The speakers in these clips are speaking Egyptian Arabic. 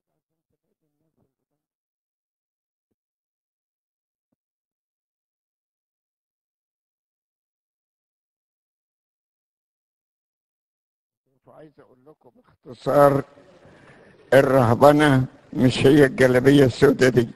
وعايز اقول لكم باختصار الرهبنة مش هي الجلابية السوداء دي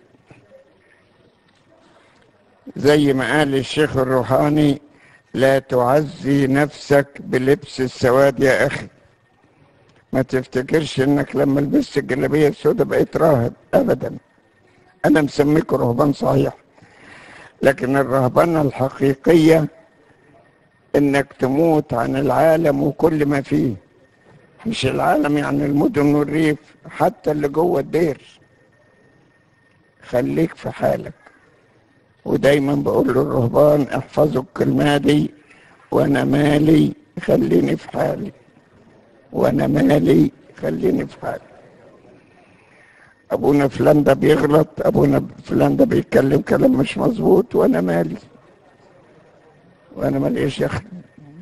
زي ما قال الشيخ الروحاني لا تعزي نفسك بلبس السواد يا اخي ما تفتكرش انك لما لبست الجلابية السوداء بقيت راهب ابدا انا مسميكوا رهبان صحيح لكن الرهبنة الحقيقية انك تموت عن العالم وكل ما فيه مش العالم يعني المدن والريف حتى اللي جوه الدير خليك في حالك ودايما بقول للرهبان احفظوا الكلمة دي وانا مالي خليني في حالي وانا مالي خليني في حالي ابونا فلان ده بيغلط ابونا فلان ده بيتكلم كلام مش مظبوط وانا مالي وانا ماليش يا اخي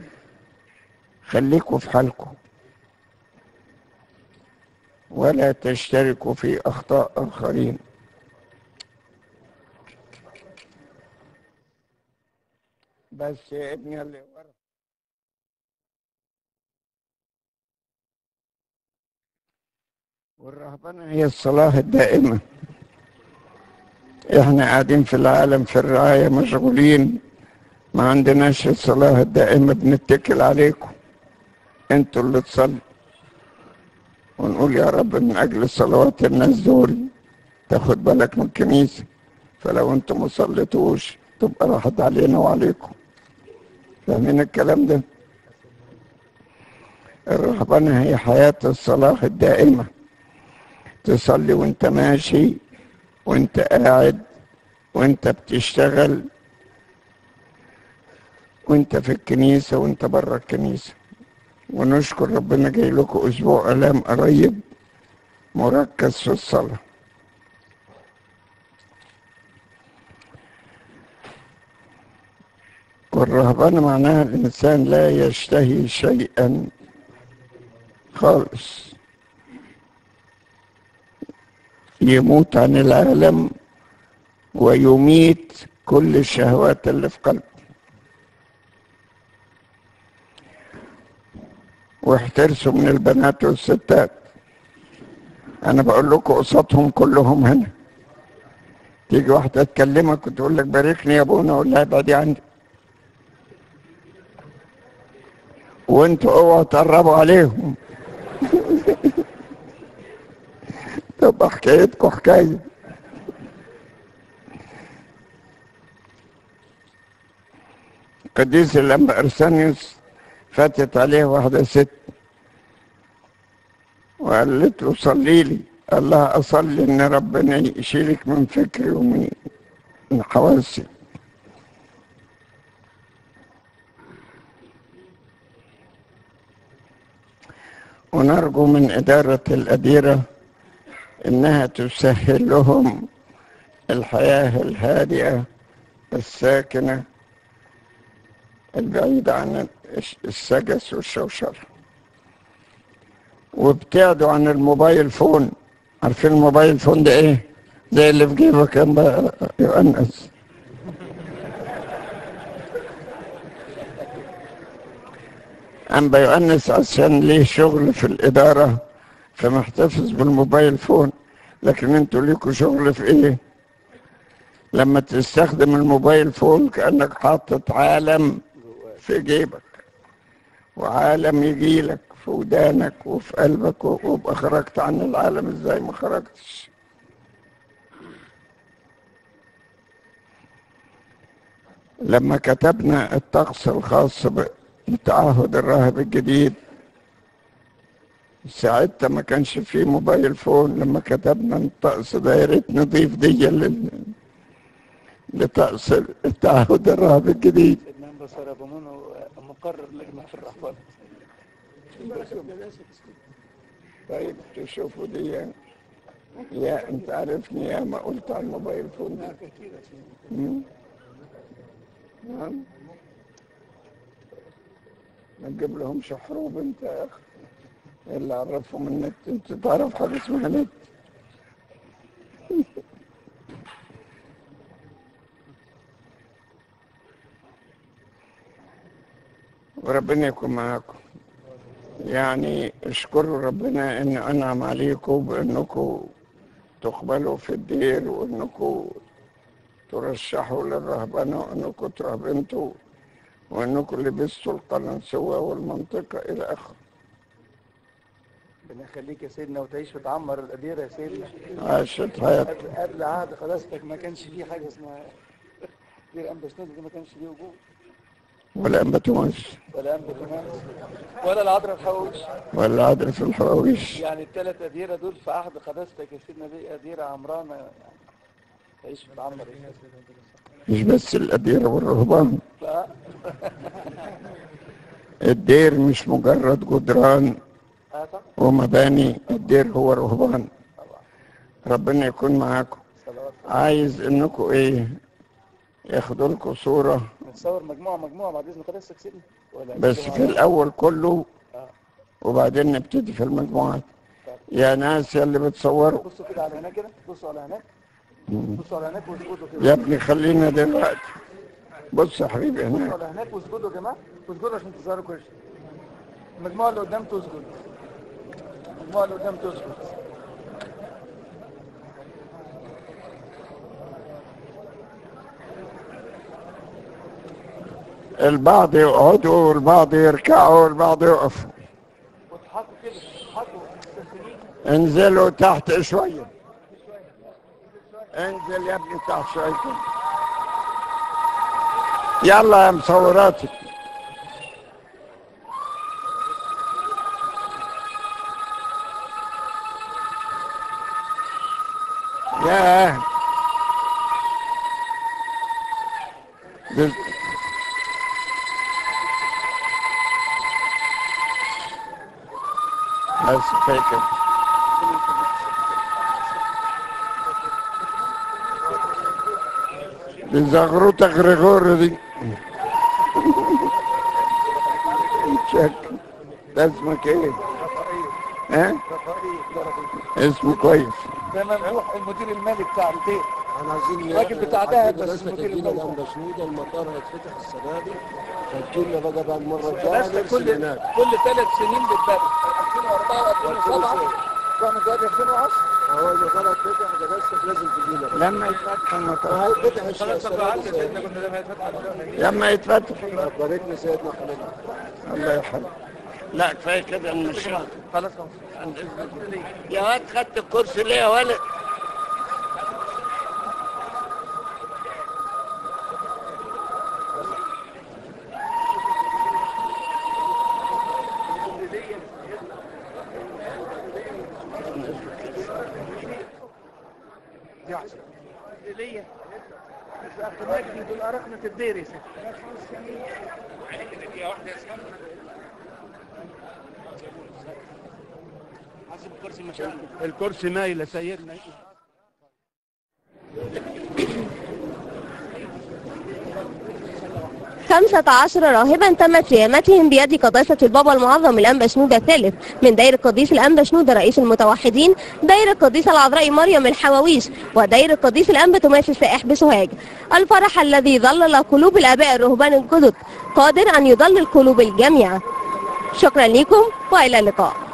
خليكوا في حالكم ولا تشتركوا في اخطاء اخرين بس يا ابني اللي ورا والرهبنة هي الصلاة الدائمة احنا قاعدين في العالم في الرعاية مشغولين ما عندناش الصلاة الدائمة بنتكل عليكم انتوا اللي تصلوا ونقول يا رب من اجل صلوات الناس دول تاخد بالك من الكنيسة فلو انتوا ما صليتوش تبقى راحت علينا وعليكم فاهمين الكلام ده الرهبنة هي حياة الصلاة الدائمة تصلي وانت ماشي وانت قاعد وانت بتشتغل وانت في الكنيسة وانت بره الكنيسة ونشكر ربنا جاي لكم اسبوع الام قريب مركز في الصلاة والرهبنة معناها الإنسان لا يشتهي شيئا خالص يموت عن العالم ويميت كل الشهوات اللي في قلبه واحترسوا من البنات والستات انا بقول لكم قصادهم كلهم هنا تيجي واحدة تكلمك وتقول لك باركني يا ابونا اقول لها ابعدي عني وانتوا اوعوا تقربوا عليهم تبقى حكايتكم حكايه قديس لما ارسانيوس فاتت عليه واحدة ست وقالت له صلي لي قال لها أصلي إن ربنا يشيلك من فكري ومن من حواسي ونرجو من إدارة الأديرة إنها تسهل لهم الحياة الهادئة الساكنة البعيدة عن السجس والشوشرة وابتعدوا عن الموبايل فون عارفين الموبايل فون ده ايه زي اللي في جيبك يا يؤنس أنبا يؤنس عشان ليه شغل في الإدارة فمحتفظ بالموبايل فون لكن انتوا ليكوا شغل في ايه لما تستخدم الموبايل فون كأنك حاطط عالم في جيبك وعالم يجي لك في ودانك وفي قلبك وابقى خرجت عن العالم ازاي ما خرجتش لما كتبنا الطقس الخاص بتعهد الراهب الجديد ساعتها ما كانش فيه موبايل فون لما كتبنا الطقس ده يا ريت نضيف دي لل... لطقس التعهد الراهب الجديد صار ابو منو مقرر لجنه في الرهبان طيب تشوفوا دي يا انت عارفني يا ما قلت على الموبايل فون ده مم. نعم ما تجيب لهمش حروب انت يا اخي اللي عرفهم النت انت تعرف حاجه اسمها نت وربنا يكون معاكم يعني اشكروا ربنا ان انعم عليكم بانكم تقبلوا في الدير وانكم ترشحوا للرهبنة وانكم ترهبنتوا وانكم لبستوا القلنسوة والمنطقة الى اخره ربنا يخليك يا سيدنا وتعيش وتعمر الأديرة يا سيدنا عاشت حياتكم قبل قبل عهد خلاصتك ما كانش فيه حاجة اسمها دير أنبا شنودة دي ما كانش فيه وجود ولا انبتومش ولا أنبا كمان ولا العذراء الحواوش ولا عدل في الحواويش يعني الثلاث أديرة دول في عهد خلاصتك يا سيدنا دي أديرة عمرانة يعني تعيش وتعمر يا سيدنا مش بس الأديرة والرهبان لا الدير مش مجرد جدران آه طبعا ومباني الدير هو رهبان طبعا ربنا يكون معاكم صلوات عايز انكم ايه ياخدوا لكم صورة نتصور مجموعة مجموعة بعد إذن خلاصتك سيدنا ولا بس في الأول كله آه. وبعدين نبتدي في المجموعات يا ناس يا اللي بتصوروا بصوا كده على هناك كده بصوا على هناك بصوا على هناك واسجدوا يا كده ابني خلينا دلوقتي بص يا حبيبي بصوا هناك على هناك واسجدوا يا جماعة واسجدوا عشان تظهروا كويس المجموعة اللي قدام تسجد المجموعة اللي قدام تسجد البعض يقعدوا والبعض يركعوا والبعض يقفوا وتضحكوا كده تضحكوا مستسلمين انزلوا تحت شوية انزل يا ابني تحت شوية كده. يلا يا مصوراتي ياه بس- بس فاكر دي زغروطة غريغور دي شك ده اسمك ايه؟ ها؟ رفائيل ده رفائيل اسمه كويس ده ممدوح المدير المالي بتاع البيت احنا عايزين الراجل بتاع دهب بس بس مدير تجينا الموضوع. جنب شنودة المطار هيتفتح السنة دي فتجينا بقى بقى المرة الجاية بس نرسل كل هناك كل ثلاث سنين بتبدل 2004 2007 رحنا دلوقتي 2010 هو المطار هيتفتح ده بس لازم تجينا بقى لما يتفتح المطار هيتفتح السنة دي لما يتفتح باركنا سيدنا خليل الله يرحمه لا كفايه كده المشي خلاص خلاص يا واد خدت الكرسي ليه يا ولد دي عشرة ليا بس اخر مجدي دول ارقنا الدير يا سيدي حسب الكرسي مشاكل الكرسي نايل يا سيدنا خمسة عشر راهبا تمت ريامتهم بيد قداسة البابا المعظم الأنبا شنودة الثالث من دايرة قديس الأنبا شنودة رئيس المتوحدين دايرة قديس العذراء مريم الحواويش ودايرة قديس الأنبا توماس السائح بسوهاج الفرح الذي ظلل قلوب الآباء الرهبان الجدد قادر أن يضلل قلوب الجميع شكرا لكم وإلى اللقاء